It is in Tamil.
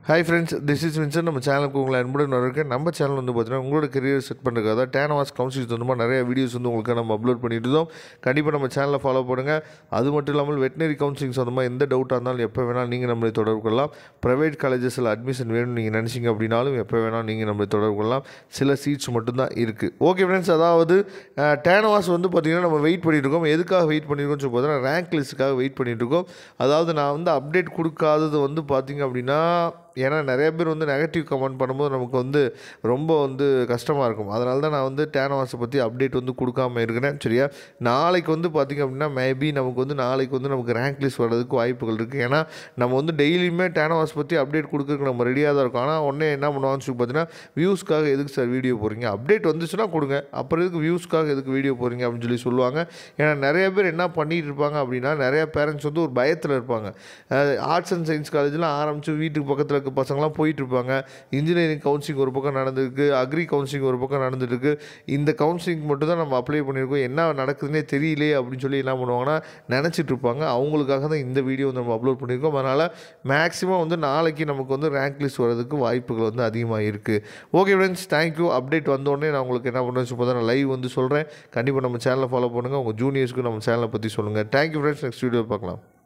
hi friends this is Vinson நம்ம சேனலுக்கு உங்களை அன்புடன் வரவேற்கிறேன் நம்ம சேனல் வந்து பார்த்தீங்கன்னா உங்களோட கரியர் செட் பண்ணுறதுக்காக தான் டேனவாஸ் கவுன்சில்ஸ் வந்து நிறைய வீடியோஸ் வந்து உங்களுக்கு நம்ம அப்லோட் பண்ணிட்டு இருந்தோம் கண்டிப்பாக நம்ம சேனலை ஃபாலோ பண்ணுங்கள் அது மட்டும் இல்லாமல் வெட்டினரி கவுன்சிலிங் சொந்தமாக எந்த டவுட்டாக இருந்தாலும் எப்போ வேணாலும் நீங்கள் நம்மளை தொடர்பு கொள்ளலாம் ப்ரைவேட் காலேஜஸில் அட்மிஷன் வேணும்னு நீங்கள் நினச்சிங்க அப்படின்னாலும் எப்போ வேணாலும் நீங்கள் நம்மளை தொடர்பு கொள்ளலாம் சில சீட்ஸ் மட்டும்தான் இருக்குது ஓகே ஃப்ரெண்ட்ஸ் அதாவது டேனவாஸ் வந்து பார்த்திங்கன்னா நம்ம வெயிட் பண்ணிட்டு இருக்கோம் எதுக்காக வெயிட் பண்ணியிருக்கோம்னு சொல்லி பார்த்தீங்கன்னா ரேங்க் லிஸ்ட்டுக்காக வெயிட் பண்ணிட்டு இருக்கோம் அதாவது நான் வந்து அப்டேட் கொடுக்காதது வந்து பார்த்திங்க அப்படின்னா ஏன்னா நிறைய பேர் வந்து நெகட்டிவ் கமெண்ட் பண்ணும்போது நமக்கு வந்து ரொம்ப வந்து கஷ்டமாக இருக்கும் அதனால தான் நான் வந்து டேனவாஸை பற்றி அப்டேட் வந்து கொடுக்காம இருக்கிறேன் சரியா நாளைக்கு வந்து பார்த்திங்க அப்படின்னா மேபி நமக்கு வந்து நாளைக்கு வந்து நமக்கு ரேங்க் லிஸ்ட் வர்றதுக்கு வாய்ப்புகள் இருக்குது ஏன்னா நம்ம வந்து டெய்லியுமே டேனவாஸ் பற்றி அப்டேட் கொடுக்கறதுக்கு நம்ம ரெடியாக தான் இருக்கோம் ஆனால் உடனே என்ன பண்ணுவாங்கன்னு சொல்லி பார்த்தீங்கன்னா வியூஸ்க்காக எதுக்கு சார் வீடியோ போகிறீங்க அப்டேட் வந்துச்சுன்னா கொடுங்க அப்புறம் எதுக்கு வியூஸ்க்காக எதுக்கு வீடியோ போகிறீங்க அப்படின்னு சொல்லி சொல்லுவாங்க ஏன்னா நிறைய பேர் என்ன பண்ணிட்டு இருப்பாங்க அப்படின்னா நிறைய பேரண்ட்ஸ் வந்து ஒரு பயத்தில் இருப்பாங்க ஆர்ட்ஸ் அண்ட் சயின்ஸ் காலேஜ்லாம் ஆரம்பித்து வீட்டுக்கு பக்கத்தில் இருக்க பசங்களாம் போயிட்டு இருப்பாங்க இன்ஜினியரிங் கவுன்சிலிங் ஒரு பக்கம் நடந்திருக்கு அக்ரி கவுன்சிலிங் ஒரு பக்கம் நடந்துட்டு இருக்கு இந்த கவுன்சிலிங் மட்டும் தான் நம்ம அப்ளை பண்ணியிருக்கோம் என்ன நடக்குதுன்னே தெரியலையே அப்படின்னு சொல்லி என்ன பண்ணுவாங்கன்னா நினச்சிட்டு இருப்பாங்க அவங்களுக்காக தான் இந்த வீடியோ வந்து நம்ம அப்லோட் பண்ணியிருக்கோம் அதனால் மேக்ஸிமம் வந்து நாளைக்கு நமக்கு வந்து ரேங்க் லிஸ்ட் வரதுக்கு வாய்ப்புகள் வந்து அதிகமாக இருக்குது ஓகே ஃப்ரெண்ட்ஸ் தேங்க்யூ அப்டேட் வந்தோடனே நான் உங்களுக்கு என்ன பண்ணுறேன்னு சொல்லி நான் லைவ் வந்து சொல்கிறேன் கண்டிப்பாக நம்ம சேனலை ஃபாலோ பண்ணுங்கள் உங்கள் ஜூனியர்ஸ்க்கு நம்ம சேனலை பற்றி சொல்லுங்கள் தேங்க்யூ ஃப்ரெண்ட்ஸ் நெக்ஸ்ட் வீடியோ பார்க்கலாம்